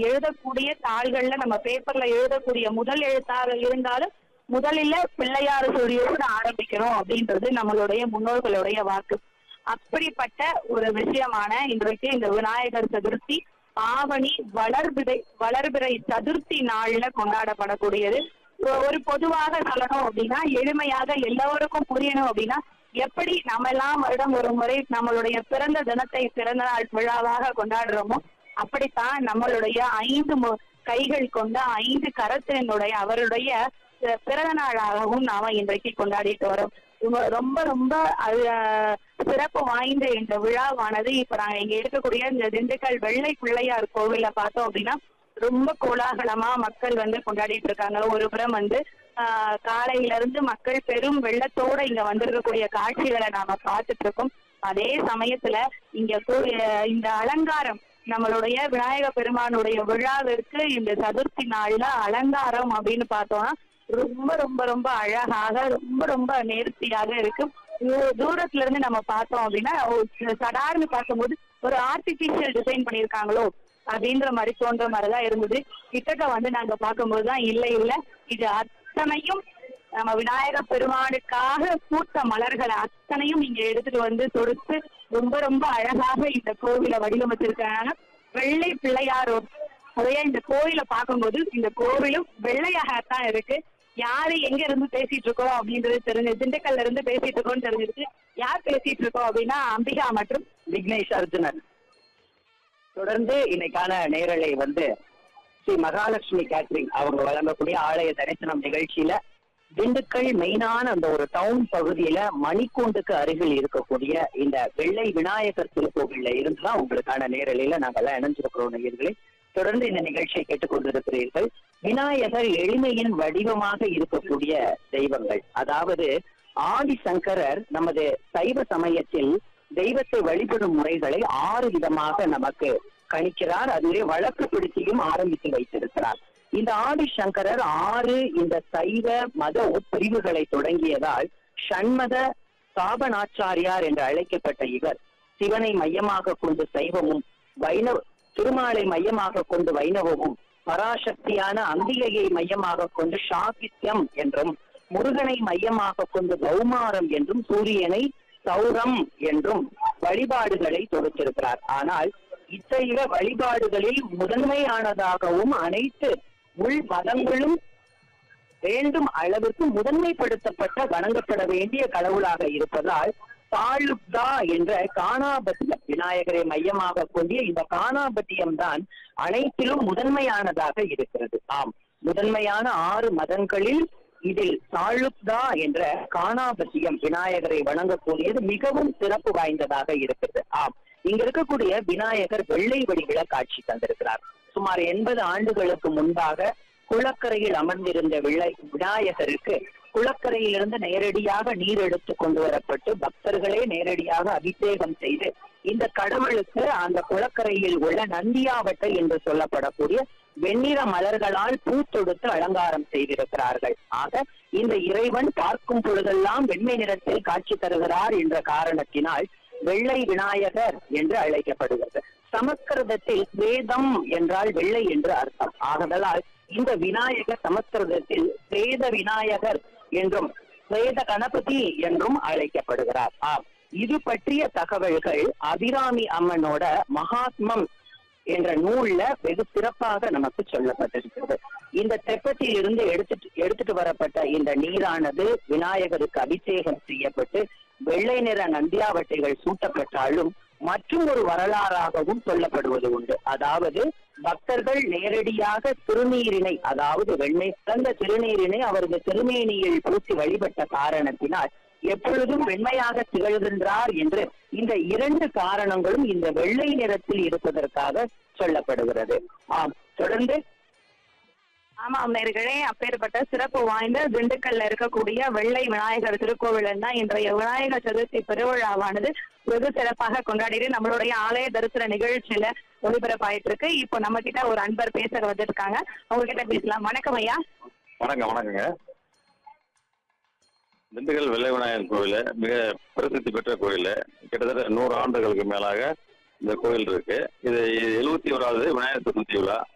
எழுதக்கூடிய தாள்கள்ல நம்ம பேப்பர்ல எழுதக்கூடிய முதல் எழுத்தாக இருந்தாலும் முதலில் பிள்ளையார் சொல்லியோடு ஆரம்பிக்கணும் அப்படின்றது நம்மளுடைய முன்னோர்களுடைய வாக்கு அப்படிப்பட்ட ஒரு விஷயமான இன்றைக்கு இந்த விநாயகர் சதுர்த்தி ஆவணி வளர்பிறை வளர்பிறை சதுர்த்தி நாள்ல கொண்டாடப்படக்கூடியது ஒ- ஒரு பொதுவாக சொல்லணும் அப்படின்னா எளிமையாக எல்லோருக்கும் புரியணும் அப்படின்னா எப்படி நம்ம எல்லாம் வருடம் ஒரு முறை நம்மளுடைய பிறந்த தினத்தை பிறந்த நாள் விழாவாக கொண்டாடுறோமோ அப்படித்தான் நம்மளுடைய ஐந்து மு- கைகள் கொண்ட ஐந்து கரத்தினுடைய அவருடைய அஹ், பிறந்த நாளாகவும் நாம இன்றைக்கு கொண்டாடிட்டு வரோம் ரொம்ப- ரொம்ப ரொம்ப அது அஹ், சிறப்பு வாய்ந்த இந்த விழாவானது இப்ப நாங்க இங்க இருக்கக்கூடிய இந்த திண்டுக்கல் வெள்ளை பிள்ளையார் கோவில்ல பார்த்தோம் அப்படின்னா ரொம்ப கோலாகலமா மக்கள் வந்து கொண்டாடிட்டு இருக்காங்க ஒரு புறம் வந்து ஆஹ் காலையில இருந்து மக்கள் பெரும் வெள்ளத்தோட இங்க வந்திருக்கக்கூடிய காட்சிகளை நாம பார்த்துட்டு இருக்கோம் அதே சமயத்துல இங்க கோ- அஹ் இந்த அலங்காரம் நம்மளுடைய விநாயக பெருமானுடைய விழாவிற்கு இந்த சதுர்த்தி நாள்ல அலங்காரம் அப்படின்னு பார்த்தோம்னா ரொம்ப ரொம்ப ரொம்ப அழகாக ரொம்ப ரொம்ப நேர்த்தியாக இருக்கு தூ- தூரத்துல இருந்து நம்ம பார்த்தோம் அப்படின்னா ஒரு சடார்னு பார்க்கும்போது ஒரு ஆர்டிபிஷியல் டிசைன் பண்ணியிருக்காங்களோ அப்படின்ற மாதிரி தோன்ற மாதிரிதான் இருந்தது கிட்டக்க வந்து நாங்க பார்க்கும்போது தான் இல்லை இல்லை இது அத்தனையும் நம்ம விநாயக பெருமானுக்காக பூத்த மலர்களை அத்தனையும் இங்க எடுத்துட்டு வந்து தொடுத்து ரொம்ப ரொம்ப அழகாக இந்த கோவிலை வடிவமைச்சிருக்காங்க வெள்ளை பிள்ளையாரோ அதையே இந்த கோவிலை பார்க்கும்போது இந்த கோவிலும் வெள்ளையாகத்தான் இருக்கு யாரு எங்க இருந்து பேசிட்டு இருக்கோம் அப்படின்றது தெரிஞ்சு திண்டுக்கல்ல இருந்து பேசிட்டு இருக்கோம்னு தெரிஞ்சிருக்கு யார் பேசிட்டு இருக்கோம் அப்படின்னா அம்பிகா மற்றும் விக்னேஷ் அர்ஜுனன் தொடர்ந்து இன்னைக்கான நேரலை வந்து ஸ்ரீ மகாலட்சுமி கேட்டரிங் அவங்க வழங்கக்கூடிய ஆலய தரிசனம் நிகழ்ச்சியில திண்டுக்கல் மெயினான அந்த ஒரு டவுன் பகுதியில மணிக்கூண்டுக்கு அருகில் இருக்கக்கூடிய இந்த வெள்ளை விநாயகர் திருக்கோவில்ல இருந்துதான் உங்களுக்கான நேரலையில நாங்கெல்லாம் இணைஞ்சிருக்கிறோம் நேயர்களே தொடர்ந்து இந்த நிகழ்ச்சியை கேட்டுக்கொண்டிருக்கிறீர்கள் விநாயகர் எளிமையின் வடிவமாக இருக்கக்கூடிய தெய்வங்கள் அதாவது ஆதிசங்கரர் நமது சைவ சமயத்தில் தெய்வத்தை வழிபடும் முறைகளை ஆறு விதமாக நமக்கு கணிக்கிறார் அதுவே வழக்குப்படுத்தியும் ஆரம்பித்து வைத்திருக்கிறார் இந்த ஆதிசங்கரர் ஆறு இந்த சைவ மத உட்பிரிவுகளை தொடங்கியதால் ஷண்மத சாபனாச்சாரியார் என்று அழைக்கப்பட்ட இவர் சிவனை மையமாக கொண்டு சைவமும் வைணவ திருமாலை மையமாக கொண்டு வைணவமும் பராசக்தியான அம்பிகையை மையமாக கொண்டு சாகித்யம் என்றும் முருகனை மையமாக கொண்டு கௌமாரம் என்றும் சூரியனை சௌரம் என்றும் வழிபாடுகளை தொடுத்திருக்கிறார் ஆனால் இத்தகைய வழிபாடுகளில் முதன்மையானதாகவும் அனைத்து உள் மதங்களும் வேண்டும் அளவிற்கு முதன்மைப்படுத்தப்பட்ட வணங்கப்பட வேண்டிய கடவுளாக இருப்பதால் தாலுப்தா என்ற காணாபத்தியம் விநாயகரை மையமாக கொண்டிய இந்த காணாபத்தியம் தான் அனைத்திலும் முதன்மையானதாக இருக்கிறது ஆம் முதன்மையான ஆறு மதங்களில் இதில் தாலுப்தா என்ற காணாபத்தியம் விநாயகரை வணங்கக்கூடியது மிகவும் சிறப்பு வாய்ந்ததாக இருக்கிறது ஆம் இங்க இருக்கக்கூடிய விநாயகர் வெள்ளை வடிவில காட்சி தந்திருக்கிறார் சுமார் எண்பது ஆண்டுகளுக்கு முன்பாக குளக்கரையில் அமர்ந்திருந்த விளை விநாயகருக்கு குளக்கரையிலிருந்து நேரடியாக நீர் எடுத்து கொண்டு வரப்பட்டு பக்தர்களே நேரடியாக அபிஷேகம் செய்து இந்த கடவுளுக்கு அந்த குளக்கரையில் உள்ள நந்தியாவட்டை என்று சொல்லப்படக்கூடிய வெண்ணிற மலர்களால் பூ தொடுத்து அலங்காரம் செய்திருக்கிறார்கள் ஆக இந்த இறைவன் பார்க்கும் பொழுதெல்லாம் வெண்மை நிறத்தில் காட்சி தருகிறார் என்ற காரணத்தினால் வெள்ளை விநாயகர் என்று அழைக்கப்படுகிறது சமஸ்கிருதத்தில் வேதம் என்றால் வெள்ளை என்று அர்த்தம் ஆகதலால் இந்த விநாயகர் சமஸ்கிருதத்தில் வேத விநாயகர் என்றும் வேத கணபதி என்றும் அழைக்கப்படுகிறார் ஆம் இது பற்றிய தகவல்கள் அபிராமி அம்மனோட மகாத்மம் என்ற நூல்ல வெகு சிறப்பாக நமக்கு சொல்லப்பட்டிருக்கிறது இந்த தெப்பத்தில் இருந்து எடுத்துட்டு எடுத்துட்டு வரப்பட்ட இந்த நீரானது விநாயகருக்கு அபிஷேகம் செய்யப்பட்டு வெள்ளை நிற நந்தியாவட்டைகள் சூட்டப்பட்டாலும் மற்றும் ஒரு வரலாறாகவும் சொல்லப்படுவது உண்டு அதாவது பக்தர்கள் நேரடியாக திருநீரினை அதாவது வெண்மை சிறந்த திருநீரினை அவரது திருமேனியில் பூசி வழிபட்ட காரணத்தினால் எப்பொழுதும் வெண்மையாக திகழ்கின்றார் என்று இந்த இரண்டு காரணங்களும் இந்த வெள்ளை நிறத்தில் இருப்பதற்காக சொல்லப்படுகிறது ஆம் தொடர்ந்து ஆமாம் நேர்களே அப்பேற்பட்ட சிறப்பு வாய்ந்த திண்டுக்கல்ல இருக்கக்கூடிய வெள்ளை விநாயகர் திருக்கோவில் தான் இன்றைய விநாயகர் சதுர்த்தி பெருவிழாவானது வெகு சிறப்பாக கொண்டாடிட்டு நம்மளுடைய ஆலய தரிசன நிகழ்ச்சியில ஒளிபரப்பாயிட்டு இருக்கு இப்போ நம்ம கிட்ட ஒரு அன்பர் பேச வந்திருக்காங்க அவங்க கிட்ட பேசலாம் வணக்கம் ஐயா வணக்கம் வணக்கங்க திண்டுக்கல் வெள்ளை விநாயகர் கோவில் மிக பிரசித்தி பெற்ற கோயில் கிட்டத்தட்ட நூறு ஆண்டுகளுக்கு மேலாக இந்த கோயில் இருக்கு இது எழுபத்தி ஓராவது விநாயகர் சதுர்த்தி விழா